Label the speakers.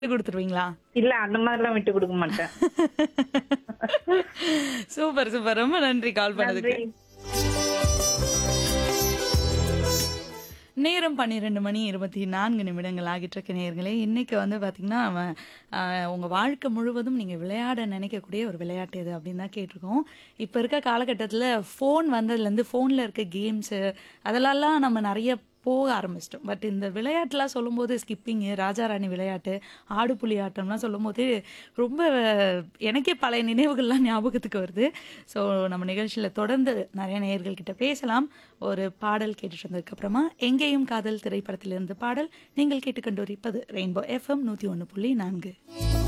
Speaker 1: விட்டு குடுத்துருவீங்களா?
Speaker 2: இல்ல அந்த மாதிரிலாம் விட்டு குடுக்க மாட்டேன்.
Speaker 1: Super, super. ரொம்ப நன்றி கால் பண்ணதுக்கு.
Speaker 2: நன்றி.
Speaker 1: நேரம் 12 மணி 24 நிமிடங்கள் ஆகிட்டிருக்கு நேயர்களே. இன்னைக்கு வந்து பார்த்தீங்கன்னா, அவன் அ உங்க வாழ்க்கை முழுவதும் நீங்க விளையாட நினைக்கக்கூடிய ஒரு விளையாட்டு எது? அப்படின்னு தான் கேட்டிருக்கோம். இப்ப இருக்க காலகட்டத்தில ஃபோன் வந்ததுலேருந்து ஃபோன்ல இருக்க கேம்ஸு அதெல்லாம் நம்ம நெறைய போக ஆரம்பிச்சிட்டோம். பட் இந்த விளையாட்டுலாம் சொல்லும்போது ஸ்கிப்பிங்கு, ராஜா ராணி விளையாட்டு, ஆடு புலி ஆட்டம்லாம் சொல்லும்போது ரொம்ப எனக்கே பழைய நினைவுகள்லாம் ஞாபகத்துக்கு வருது. ஸோ நம்ம நிகழ்ச்சியில தொடர்ந்து நெறைய நேயர்கள் கிட்ட பேசலாம். ஒரு பாடல் கேட்டுட்டு வந்ததுக்கப்புறமா எங்கேயும் காதல் திரைப்படத்திலிருந்து பாடல் நீங்கள் கேட்டுக்கொண்டிருப்பது ரெயின்போ எஃப்எம் 101.4